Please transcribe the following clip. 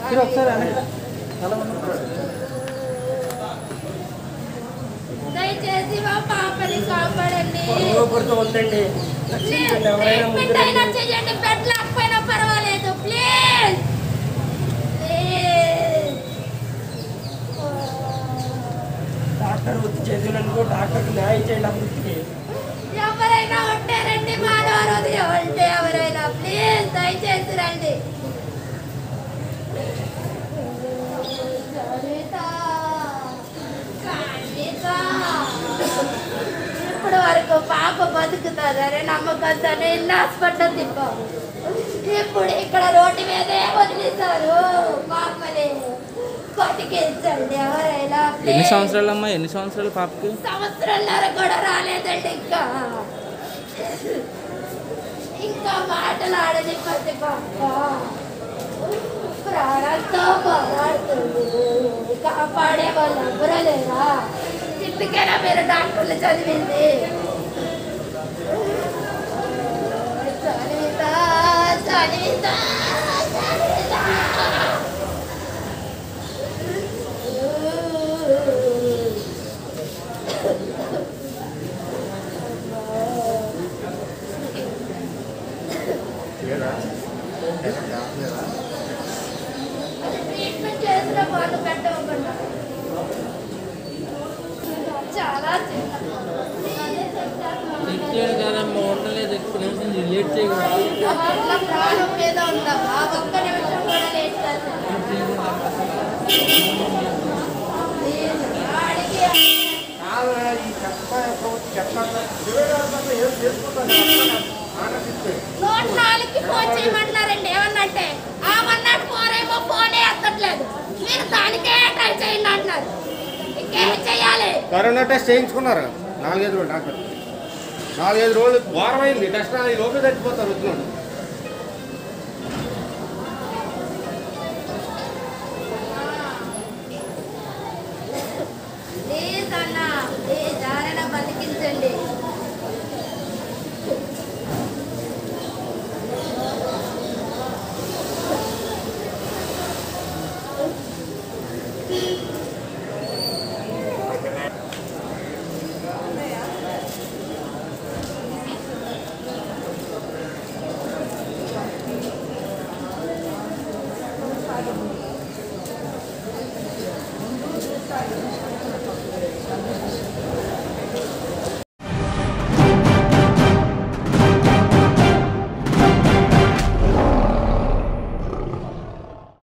మీరు ఒకసారి వెనక్కి చాలా మంది దయచేసి మా పాపని కాపాడండి కొడుతూ ఉందండి రక్షించండి ఎవరైనా ముందు ట్రీట్మెంట్ అయినా రండి. చేయండి బెడ్ లేకపోయినా పర్వాలేదు ప్లీజ్ డాక్టర్ వృత్తి చేసినందుకు డాక్టర్కి న్యాయం చేయండి ఆ వృత్తికి ఎవరైనా ఉంటే రండి మానవ హృదయం ఉంటే ఎవరైనా ప్లీజ్ దయచేసి రండి కవిత, కవిత. ఇప్పటి వరకు పాప బతుకుతుందనే నమ్మకంతో ఎన్ని హాస్పిటల్ తిప్పాం ఇప్పుడు ఇక్కడ రోడ్డు మీదే వదిలేశారు పాపని బతికించండి ఎవరైనా ఎన్ని please. సంవత్సరాలు అమ్మా ఎన్ని సంవత్సరాలు పాపకి సంవత్సరాల కూడా రాలేదండి ఇంకా ఇంకా మాటలాడని పది పాప ప్రాణంతో పోరాడుతుంది కాపాడే వాళ్ళు ఎవరు లేరా ఇందుకేనా మీరు డాక్టర్లు చదివింది చదివిత చదివిత చదివిత ట్రీట్మెంట్ చేసిన వాళ్ళు పెట్టకుండా చాలా చిన్న తెచ్చాడు కదమ్మా ఉండలేదు ఎక్కువ నిమిషం లేట్ చేయకూడదు అట్లా ప్రాణం మీద ఉందమ్మా ఒక్క నిమిషం కూడా లేట్ నూట నాలుగుకి ఫోన్ చేయమంటున్నారండి ఏమన్నంటే ఆమన్నాడు ఫోనేమో ఫోనే ఎత్తట్లేదు మీరు దానికే ట్రై చేయండి అంటున్నారు ఇంకేం చేయాలి కరోనా టెస్ట్ చేయించుకున్నారు నాలుగైదు రోజులు డాక్టర్ నాలుగైదు రోజులు వారం అయింది టెస్ట్ ఈ లోపల చచ్చిపోతారు వచ్చినోడు